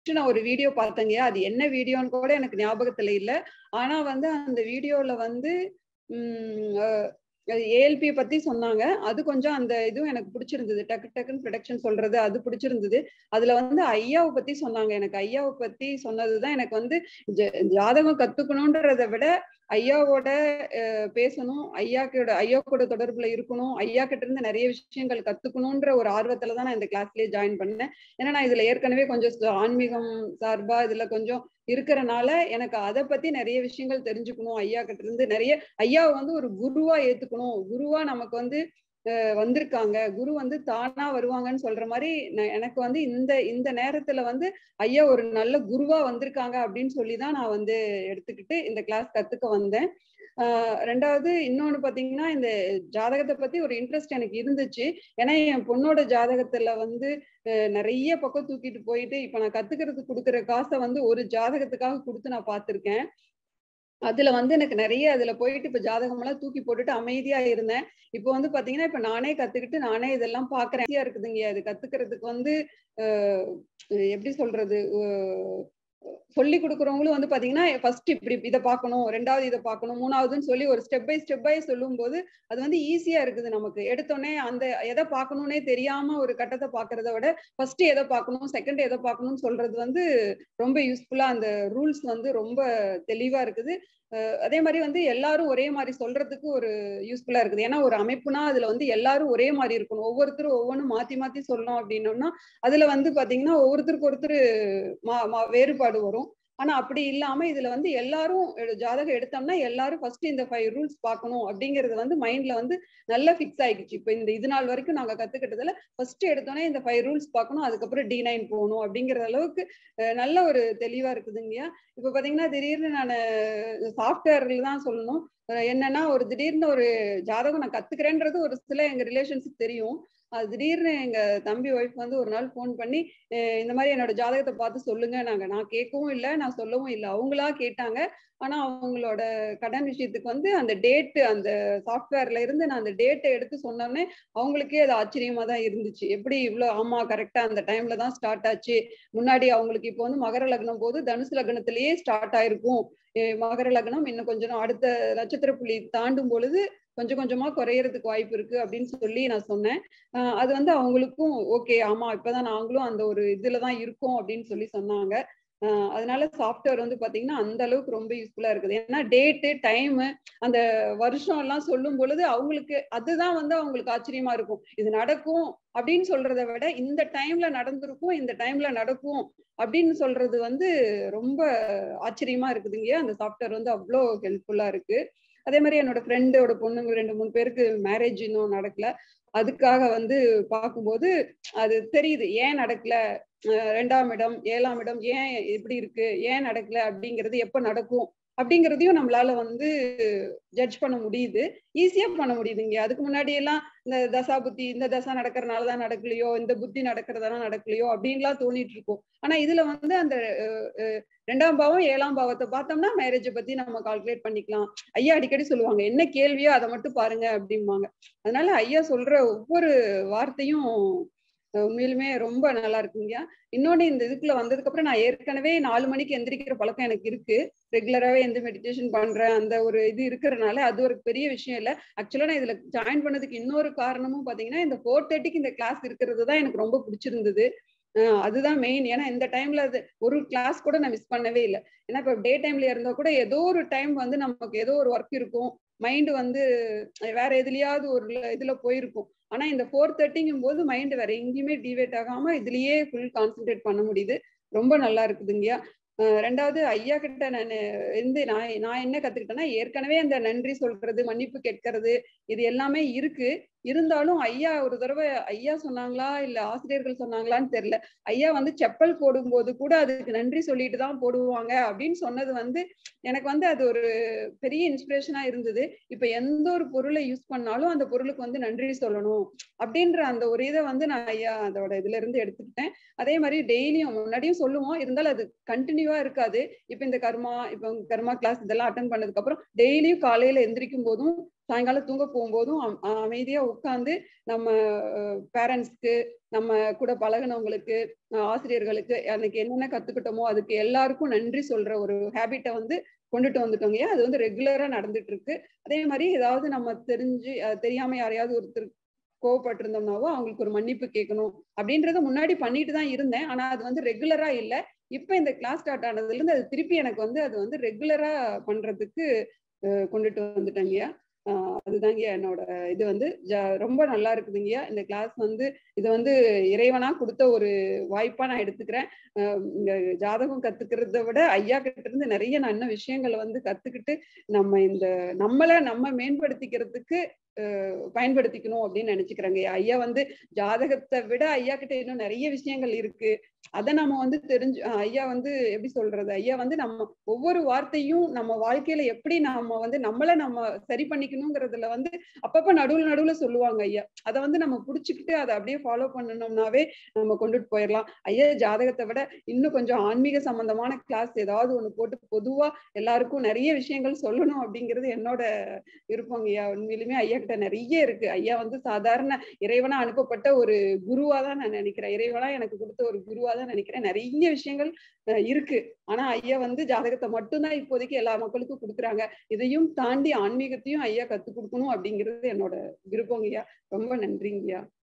நான் ஒரு வீடியோ பார்த்தேங்க அது என்ன வீடியோன்னு கூட எனக்கு ஞாபகத்துல இல்ல ஆனா வந்து அந்த வீடியோல வந்து ஏஎல்பி பத்தி சொன்னாங்க அது கொஞ்சம் அந்த இதுவும் எனக்கு பிடிச்சிருந்தது டக்கு டக்குன்னு ப்ரொடக்ஷன் சொல்றது அது பிடிச்சிருந்தது அதுல வந்து ஐயாவை பத்தி சொன்னாங்க எனக்கு ஐயாவை பத்தி சொன்னதுதான் எனக்கு வந்து ஜாதகம் கத்துக்கணுன்றத விட ஐயாவோட பேசணும் ஐயா கூட ஐயா கூட தொடர்புல இருக்கணும் ஐயா கிட்ட இருந்து நிறைய விஷயங்கள் கத்துக்கணும்ன்ற ஒரு ஆர்வத்துல தான் நான் இந்த கிளாஸ்லயே ஜாயின் பண்ணேன் ஏன்னா நான் இதுல ஏற்கனவே கொஞ்சம் ஆன்மீகம் சார்பா இதுல கொஞ்சம் இருக்கிறனால எனக்கு அதை பத்தி நிறைய விஷயங்கள் தெரிஞ்சுக்கணும் ஐயா கிட்ட இருந்து நிறைய ஐயாவை வந்து ஒரு குருவா ஏத்துக்கணும் குருவா நமக்கு வந்து வந்திருக்காங்க குரு வந்து தானா வருவாங்கன்னு சொல்ற மாதிரி எனக்கு வந்து இந்த இந்த நேரத்துல வந்து ஐயா ஒரு நல்ல குருவா வந்திருக்காங்க அப்படின்னு சொல்லிதான் நான் வந்து எடுத்துக்கிட்டு இந்த கிளாஸ் கத்துக்க வந்தேன் ரெண்டாவது இன்னொன்னு பாத்தீங்கன்னா இந்த ஜாதகத்தை பத்தி ஒரு இன்ட்ரெஸ்ட் எனக்கு இருந்துச்சு ஏன்னா என் பொண்ணோட ஜாதகத்துல வந்து நிறைய பக்கம் தூக்கிட்டு போயிட்டு இப்ப நான் கத்துக்கிறதுக்கு கொடுக்குற காசை வந்து ஒரு ஜாதகத்துக்காக கொடுத்து நான் பார்த்திருக்கேன் அதுல வந்து எனக்கு நிறைய அதுல போயிட்டு இப்ப ஜாதகம் எல்லாம் தூக்கி போட்டுட்டு அமைதியா இருந்தேன் இப்போ வந்து பாத்தீங்கன்னா இப்ப நானே கத்துக்கிட்டு நானே இதெல்லாம் பாக்குறேன் இருக்குதுங்க அது கத்துக்கிறதுக்கு வந்து எப்படி சொல்றது சொல்லி கொடுக்குறவங்களும் வந்து பாத்தீங்கன்னா ஃபர்ஸ்ட் இப்படி இதை பார்க்கணும் ரெண்டாவது இதை பார்க்கணும் மூணாவதுன்னு சொல்லி ஒரு ஸ்டெப் பை ஸ்டெப் பை சொல்லும் போது அது வந்து ஈஸியா இருக்குது நமக்கு எடுத்தோடனே அந்த எதை பார்க்கணும்னே தெரியாம ஒரு கட்டத்தை பாக்குறத விட ஃபர்ஸ்ட் எதை பார்க்கணும் செகண்ட் எதை பார்க்கணும்னு சொல்றது வந்து ரொம்ப யூஸ்ஃபுல்லா அந்த ரூல்ஸ் வந்து ரொம்ப தெளிவா இருக்குது அதே மாதிரி வந்து எல்லாரும் ஒரே மாதிரி சொல்றதுக்கு ஒரு யூஸ்ஃபுல்லா இருக்குது ஏன்னா ஒரு அமைப்புனா அதுல வந்து எல்லாரும் ஒரே மாதிரி இருக்கணும் ஒவ்வொருத்தரும் ஒவ்வொன்றும் மாத்தி மாத்தி சொல்லணும் அப்படின்னோம்னா அதுல வந்து பாத்தீங்கன்னா ஒவ்வொருத்தருக்கு ஒருத்தர் மா வேறுபாடு வரும் ஆனா அப்படி இல்லாம இதுல வந்து எல்லாரும் ஜாதகம் எடுத்தோம்னா எல்லாரும் ஃபர்ஸ்ட் இந்த ஃபைவ் ரூல்ஸ் பார்க்கணும் அப்படிங்கறது வந்து மைண்ட்ல வந்து நல்லா ஃபிக்ஸ் ஆயிடுச்சு இப்போ இந்த இது நாள் வரைக்கும் நாங்க கத்துக்கிட்டதுல ஃபர்ஸ்ட் எடுத்தோன்னே இந்த ஃபைவ் ரூல்ஸ் பார்க்கணும் அதுக்கப்புறம் டி நைன் போகணும் அப்படிங்கிற அளவுக்கு நல்ல ஒரு தெளிவா இருக்குதுங்கய்யா இப்ப பாத்தீங்கன்னா திடீர்னு நான் சாஃப்ட்வேர்ல தான் சொல்லணும் என்னன்னா ஒரு திடீர்னு ஒரு ஜாதகம் நான் கத்துக்கிறேன்றது ஒரு சில எங்க ரிலேஷன்ஸுக்கு தெரியும் அது திடீர்னு எங்க தம்பி ஒய்ஃப் வந்து ஒரு நாள் ஃபோன் பண்ணி இந்த மாதிரி என்னோட ஜாதகத்தை பார்த்து சொல்லுங்க நாங்க நான் கேட்கவும் இல்லை நான் சொல்லவும் இல்லை அவங்களா கேட்டாங்க ஆனா அவங்களோட கடன் விஷயத்துக்கு வந்து அந்த டேட்டு அந்த சாஃப்ட்வேர்ல இருந்து நான் அந்த டேட்டை எடுத்து சொன்னோன்னே அவங்களுக்கே அது ஆச்சரியமா தான் இருந்துச்சு எப்படி இவ்வளோ ஆமா கரெக்டா அந்த டைம்ல தான் ஸ்டார்ட் ஆச்சு முன்னாடி அவங்களுக்கு இப்போ வந்து மகர லக்னம் போது தனுசு லக்னத்திலேயே ஸ்டார்ட் ஆயிருக்கும் மகர லக்னம் இன்னும் கொஞ்சம் அடுத்த நட்சத்திர புள்ளி தாண்டும் பொழுது கொஞ்சம் கொஞ்சமா குறையறதுக்கு வாய்ப்பு இருக்கு அப்படின்னு சொல்லி நான் சொன்னேன் அது வந்து அவங்களுக்கும் ஓகே ஆமா இப்பதான் நாங்களும் அந்த ஒரு இதுலதான் இருக்கோம் அப்படின்னு சொல்லி சொன்னாங்க அதனால சாஃப்ட்வேர் வந்து பாத்தீங்கன்னா அந்த அளவுக்கு ரொம்ப யூஸ்ஃபுல்லா இருக்குது ஏன்னா டேட்டு டைம் அந்த வருஷம் எல்லாம் சொல்லும் பொழுது அவங்களுக்கு அதுதான் வந்து அவங்களுக்கு ஆச்சரியமா இருக்கும் இது நடக்கும் அப்படின்னு சொல்றதை விட இந்த டைம்ல நடந்திருக்கும் இந்த டைம்ல நடக்கும் அப்படின்னு சொல்றது வந்து ரொம்ப ஆச்சரியமா இருக்குதுங்க அந்த சாஃப்ட்வேர் வந்து அவ்வளோ ஹெல்ப்ஃபுல்லா இருக்கு அதே மாதிரி என்னோட ஃப்ரெண்டோட பொண்ணுங்க ரெண்டு மூணு பேருக்கு மேரேஜ் இன்னும் நடக்கல அதுக்காக வந்து பார்க்கும்போது அது தெரியுது ஏன் நடக்கல ரெண்டாம் இடம் ஏழாம் இடம் ஏன் எப்படி இருக்கு ஏன் நடக்கல அப்படிங்கிறது எப்ப நடக்கும் அப்படிங்கிறதையும் நம்மளால வந்து ஜட்ஜ் பண்ண முடியுது ஈஸியா பண்ண முடியுதுங்க அதுக்கு முன்னாடி எல்லாம் இந்த தசா புத்தி இந்த தசா நடக்கிறதுனாலதான் நடக்கலையோ இந்த புத்தி நடக்கிறதெல்லாம் நடக்கலையோ அப்படின்லாம் தோணிட்டு இருக்கும் ஆனா இதுல வந்து அந்த ரெண்டாம் பாவம் ஏழாம் பாவத்தை பார்த்தோம்னா மேரேஜை பத்தி நம்ம கால்குலேட் பண்ணிக்கலாம் ஐயா அடிக்கடி சொல்லுவாங்க என்ன கேள்வியோ அதை மட்டும் பாருங்க அப்படிம்பாங்க அதனால ஐயா சொல்ற ஒவ்வொரு வார்த்தையும் உண்மையிலுமே ரொம்ப நல்லா இருக்குங்க இன்னொன்னு இந்த இதுக்குள்ள வந்ததுக்கு அப்புறம் நான் ஏற்கனவே நாலு மணிக்கு எந்திரிக்கிற பழக்கம் எனக்கு இருக்கு ரெகுலராகவே எந்த மெடிடேஷன் பண்றேன் அந்த ஒரு இது இருக்கிறனால அது ஒரு பெரிய விஷயம் இல்லை ஆக்சுவலா நான் இதுல ஜாயின் பண்ணதுக்கு இன்னொரு காரணமும் பாத்தீங்கன்னா இந்த ஃபோர் தேர்ட்டிக்கு இந்த கிளாஸ் இருக்கிறது தான் எனக்கு ரொம்ப பிடிச்சிருந்தது அதுதான் மெயின் ஏன்னா இந்த டைம்ல அது ஒரு கிளாஸ் கூட நான் மிஸ் பண்ணவே இல்லை ஏன்னா இப்போ டே டைம்ல இருந்தா கூட ஏதோ ஒரு டைம் வந்து நமக்கு ஏதோ ஒரு ஒர்க் இருக்கும் மைண்டு வந்து வேற எதுலயாவது ஒரு இதுல போயிருக்கும் ஆனா இந்த ஃபோர் தேர்ட்டிங்கும் போது மைண்ட் வேற எங்கேயுமே டிவேட் ஆகாம இதுலயே ஃபுல் கான்சென்ட்ரேட் பண்ண முடியுது ரொம்ப நல்லா இருக்குதுங்கய்யா ரெண்டாவது ஐயா கிட்ட நான் இருந்து நான் நான் என்ன கத்துக்கிட்டேன்னா ஏற்கனவே அந்த நன்றி சொல்றது மன்னிப்பு கேட்கறது இது எல்லாமே இருக்கு இருந்தாலும் ஐயா ஒரு தடவை ஐயா சொன்னாங்களா இல்ல ஆசிரியர்கள் சொன்னாங்களான்னு தெரியல ஐயா வந்து செப்பல் போடும்போது கூட அதுக்கு நன்றி சொல்லிட்டு தான் போடுவாங்க அப்படின்னு சொன்னது வந்து எனக்கு வந்து அது ஒரு பெரிய இன்ஸ்பிரேஷனா இருந்தது இப்ப எந்த ஒரு பொருளை யூஸ் பண்ணாலும் அந்த பொருளுக்கு வந்து நன்றி சொல்லணும் அப்படின்ற அந்த ஒரு இதை வந்து நான் ஐயா அதோட இதுல இருந்து எடுத்துக்கிட்டேன் அதே மாதிரி டெய்லியும் முன்னாடியும் சொல்லுவோம் இருந்தாலும் அது கண்டினியூவா இருக்காது இப்ப இந்த கர்மா இப்ப கர்மா கிளாஸ் இதெல்லாம் அட்டன் பண்ணதுக்கு அப்புறம் டெய்லியும் காலையில எந்திரிக்கும் போதும் சாயங்காலம் தூங்க போகும்போதும் அமைதியா உட்காந்து நம்ம பேரண்ட்ஸ்க்கு நம்ம கூட பழகினவங்களுக்கு ஆசிரியர்களுக்கு அன்னைக்கு என்னென்ன கத்துக்கிட்டோமோ அதுக்கு எல்லாருக்கும் நன்றி சொல்ற ஒரு ஹேபிட்டை வந்து கொண்டுட்டு வந்துட்டோங்க அது வந்து ரெகுலரா நடந்துட்டு இருக்கு அதே மாதிரி ஏதாவது நம்ம தெரிஞ்சு தெரியாம யாரையாவது ஒருத்தர் கோவப்பட்டிருந்தோம்னாவோ அவங்களுக்கு ஒரு மன்னிப்பு கேட்கணும் அப்படின்றத முன்னாடி பண்ணிட்டு தான் இருந்தேன் ஆனா அது வந்து ரெகுலரா இல்லை இப்ப இந்த கிளாஸ் ஸ்டார்ட் ஆனதுல இருந்து அது திருப்பி எனக்கு வந்து அது வந்து ரெகுலரா பண்றதுக்கு கொண்டுட்டு வந்துட்டேங்கய்யா அதுதாங்க என்னோட இது வந்து ரொம்ப நல்லா இருக்குதுங்கய்யா இந்த கிளாஸ் வந்து இது வந்து இறைவனா கொடுத்த ஒரு வாய்ப்பா நான் எடுத்துக்கிறேன் இந்த ஜாதகம் கத்துக்கிறத விட ஐயா கிட்ட இருந்து நிறைய நான் இன்னும் விஷயங்களை வந்து கத்துக்கிட்டு நம்ம இந்த நம்மளை நம்ம மேம்படுத்திக்கிறதுக்கு பயன்படுத்திக்கணும் அப்படின்னு நினைச்சுக்கிறேங்க ஐயா வந்து ஜாதகத்தை விட ஐயா கிட்ட இன்னும் நிறைய விஷயங்கள் இருக்கு அதை நம்ம வந்து தெரிஞ்சு ஐயா வந்து எப்படி சொல்றது ஐயா வந்து நம்ம ஒவ்வொரு வார்த்தையும் நம்ம வாழ்க்கையில எப்படி நாம வந்து நம்மள நம்ம சரி பண்ணிக்கணுங்கிறதுல வந்து அப்பப்ப நடுவுல நடுவுல சொல்லுவாங்க ஐயா அதை வந்து நம்ம புடிச்சுக்கிட்டு அதை அப்படியே ஃபாலோ பண்ணணும்னாவே நம்ம கொண்டுட்டு போயிடலாம் ஐயா ஜாதகத்தை விட இன்னும் கொஞ்சம் ஆன்மீக சம்பந்தமான கிளாஸ் ஏதாவது ஒண்ணு போட்டு பொதுவா எல்லாருக்கும் நிறைய விஷயங்கள் சொல்லணும் அப்படிங்கிறது என்னோட விருப்பங்க ஐயா உண்மையிலுமே ஐயா கிட்ட நிறைய இருக்கு ஐயா வந்து சாதாரண இறைவனா அனுப்பப்பட்ட ஒரு குருவா தான் நான் நினைக்கிறேன் இறைவனா எனக்கு கொடுத்த ஒரு குருவா தான் நினைக்கிறேன் நிறைய விஷயங்கள் இருக்கு ஆனா ஐயா வந்து ஜாதகத்தை மட்டும்தான் இப்போதைக்கு எல்லா மக்களுக்கும் கொடுக்குறாங்க இதையும் தாண்டி ஆன்மீகத்தையும் ஐயா கத்து கொடுக்கணும் அப்படிங்கிறது என்னோட விருப்பங்க ஐயா ரொம்ப நன்றிங்கய்யா